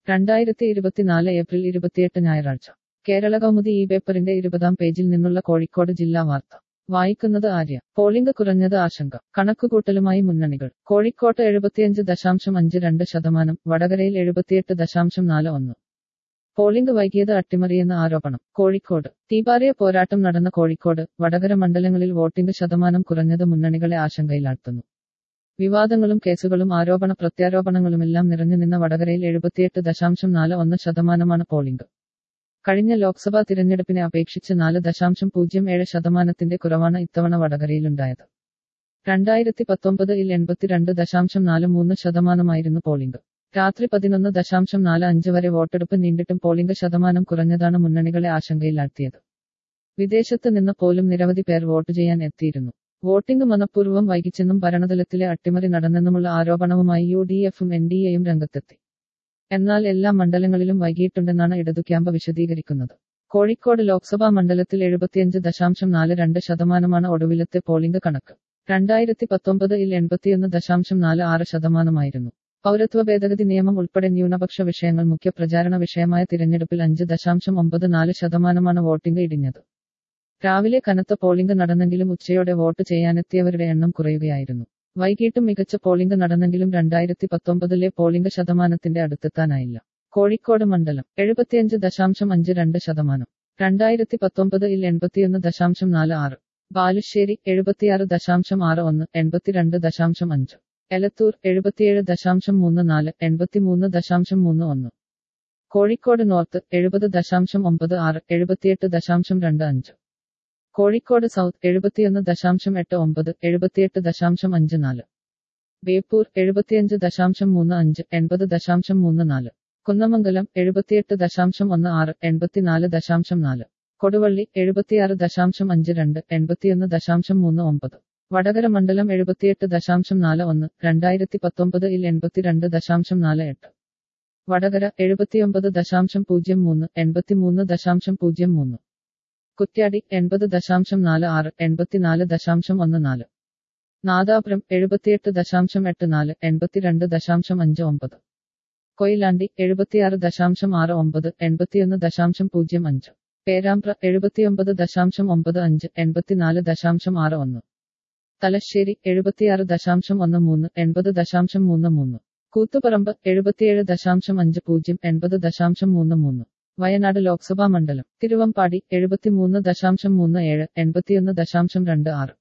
രണ്ടായിരത്തി ഇരുപത്തിനാല് ഏപ്രിൽ ഇരുപത്തിയെട്ട് ഞായറാഴ്ച കേരള കൗമുദി ഈ പേപ്പറിന്റെ ഇരുപതാം പേജിൽ നിന്നുള്ള കോഴിക്കോട് ജില്ലാ വാർത്ത വായിക്കുന്നത് ആര്യ പോളിംഗ് കുറഞ്ഞത് ആശങ്ക കണക്കുകൂട്ടലുമായി മുന്നണികൾ കോഴിക്കോട്ട് എഴുപത്തിയഞ്ച് ദശാംശം അഞ്ച് രണ്ട് ശതമാനം വടകരയിൽ എഴുപത്തിയെട്ട് ദശാംശം നാല് ഒന്ന് പോളിംഗ് വൈകിയത് അട്ടിമറിയെന്ന ആരോപണം കോഴിക്കോട് തീപാറിയ പോരാട്ടം നടന്ന കോഴിക്കോട് വടകര മണ്ഡലങ്ങളിൽ വോട്ടിംഗ് ശതമാനം കുറഞ്ഞത് മുന്നണികളെ ആശങ്കയിലാഴ്ത്തുന്നു വിവാദങ്ങളും കേസുകളും ആരോപണ പ്രത്യാരോപണങ്ങളുമെല്ലാം നിറഞ്ഞുനിന്ന വടകരയിൽ എഴുപത്തിയെട്ട് ദശാംശം നാല് ഒന്ന് ശതമാനമാണ് പോളിംഗ് കഴിഞ്ഞ ലോക്സഭാ തിരഞ്ഞെടുപ്പിനെ അപേക്ഷിച്ച് നാല് ദശാംശം പൂജ്യം ഏഴ് ശതമാനത്തിന്റെ കുറവാണ് ഇത്തവണ വടകരയിലുണ്ടായത് രണ്ടായിരത്തി പത്തൊമ്പതിൽ എൺപത്തിരണ്ട് ദശാംശം നാല് മൂന്ന് ശതമാനമായിരുന്നു പോളിംഗ് രാത്രി പതിനൊന്ന് ദശാംശം നാല് അഞ്ച് വരെ വോട്ടെടുപ്പ് നീണ്ടിട്ടും പോളിംഗ് ശതമാനം കുറഞ്ഞതാണ് മുന്നണികളെ ആശങ്കയിലാഴ്ത്തിയത് വിദേശത്ത് നിന്ന് പോലും നിരവധി പേർ വോട്ട് ചെയ്യാൻ എത്തിയിരുന്നു വോട്ടിംഗ് മനഃപൂർവ്വം വൈകിച്ചെന്നും ഭരണതലത്തിലെ അട്ടിമറി നടന്നെന്നുമുള്ള ആരോപണവുമായി യു ഡി എഫും എൻ ഡി എയും രംഗത്തെത്തി എന്നാൽ എല്ലാ മണ്ഡലങ്ങളിലും വൈകിയിട്ടുണ്ടെന്നാണ് ഇടതു ക്യാമ്പ് വിശദീകരിക്കുന്നത് കോഴിക്കോട് ലോക്സഭാ മണ്ഡലത്തിൽ എഴുപത്തിയഞ്ച് ദശാംശം നാല് രണ്ട് ശതമാനമാണ് ഒടുവിലത്തെ പോളിംഗ് കണക്ക് രണ്ടായിരത്തി പത്തൊമ്പതിൽ എൺപത്തിയൊന്ന് ദശാംശം നാല് ആറ് ശതമാനമായിരുന്നു പൗരത്വ ഭേദഗതി നിയമം ഉൾപ്പെടെ ന്യൂനപക്ഷ വിഷയങ്ങൾ മുഖ്യ പ്രചാരണ വിഷയമായ തിരഞ്ഞെടുപ്പിൽ അഞ്ച് ദശാംശം ഒമ്പത് നാല് ശതമാനമാണ് വോട്ടിംഗ് ഇടിഞ്ഞത് രാവിലെ കനത്ത പോളിംഗ് നടന്നെങ്കിലും ഉച്ചയോടെ വോട്ട് ചെയ്യാനെത്തിയവരുടെ എണ്ണം കുറയുകയായിരുന്നു വൈകിട്ടും മികച്ച പോളിംഗ് നടന്നെങ്കിലും രണ്ടായിരത്തി പത്തൊമ്പതിലെ പോളിംഗ് ശതമാനത്തിന്റെ അടുത്തെത്താനായില്ല കോഴിക്കോട് മണ്ഡലം എഴുപത്തിയഞ്ച് ദശാംശം അഞ്ച് രണ്ട് ശതമാനം രണ്ടായിരത്തി പത്തൊമ്പതിൽ എൺപത്തിയൊന്ന് ദശാംശം നാല് ആറ് ബാലുശ്ശേരി എഴുപത്തിയാറ് ദശാംശം ആറ് ഒന്ന് എൺപത്തിരണ്ട് ദശാംശം അഞ്ച് എലത്തൂർ എഴുപത്തിയേഴ് ദശാംശം മൂന്ന് നാല് എൺപത്തിമൂന്ന് ദശാംശം മൂന്ന് ഒന്ന് കോഴിക്കോട് നോർത്ത് എഴുപത് ദശാംശം ഒമ്പത് ആറ് എഴുപത്തിയെട്ട് ദശാംശം രണ്ട് അഞ്ച് കോഴിക്കോട് സൗത്ത് എഴുപത്തിയൊന്ന് ദശാംശം എട്ട് ഒമ്പത് എഴുപത്തിയെട്ട് ദശാംശം അഞ്ച് നാല് ബേപ്പൂർ എഴുപത്തിയഞ്ച് ദശാംശം മൂന്ന് അഞ്ച് എൺപത് ദശാംശം മൂന്ന് നാല് കുന്നമംഗലം എഴുപത്തിയെട്ട് ദശാംശം ഒന്ന് ആറ് എൺപത്തിനാല് ദശാംശം നാല് കൊടുവള്ളി എഴുപത്തിയാറ് ദശാംശം അഞ്ച് രണ്ട് എൺപത്തിയൊന്ന് ദശാംശം മൂന്ന് ഒമ്പത് വടകര മണ്ഡലം എഴുപത്തിയെട്ട് ദശാംശം നാല് ഒന്ന് രണ്ടായിരത്തി പത്തൊമ്പതിൽ എൺപത്തിരണ്ട് ദശാംശം നാല് എട്ട് വടകര എഴുപത്തിയൊമ്പത് ദശാംശം പൂജ്യം മൂന്ന് എൺപത്തിമൂന്ന് ദശാംശം പൂജ്യം മൂന്ന് കുറ്റ്യാടി എൺപത് ദശാംശം നാല് ആറ് എൺപത്തിനാല് ദശാംശം ഒന്ന് നാല് നാദാപുരം എഴുപത്തിയെട്ട് ദശാംശം എട്ട് നാല് എൺപത്തിരണ്ട് ദശാംശം അഞ്ച് ഒമ്പത് കൊയിലാണ്ടി എഴുപത്തിയാറ് ദശാംശം ആറ് ഒമ്പത് എൺപത്തിയൊന്ന് ദശാംശം പൂജ്യം അഞ്ച് പേരാമ്പ്ര എഴുപത്തിയൊമ്പത് ദശാംശം ഒമ്പത് അഞ്ച് എൺപത്തിനാല് ദശാംശം ആറ് ഒന്ന് തലശ്ശേരി എഴുപത്തിയാറ് ദശാംശം ഒന്ന് മൂന്ന് എൺപത് ദശാംശം മൂന്ന് മൂന്ന് കൂത്തുപറമ്പ് എഴുപത്തിയേഴ് ദശാംശം അഞ്ച് പൂജ്യം എൺപത് ദശാംശം മൂന്ന് മൂന്ന് വയനാട് ലോക്സഭാ മണ്ഡലം തിരുവമ്പാടി എഴുപത്തിമൂന്ന് ദശാംശം മൂന്ന് ഏഴ് എൺപത്തിയൊന്ന് ദശാംശം രണ്ട് ആറ്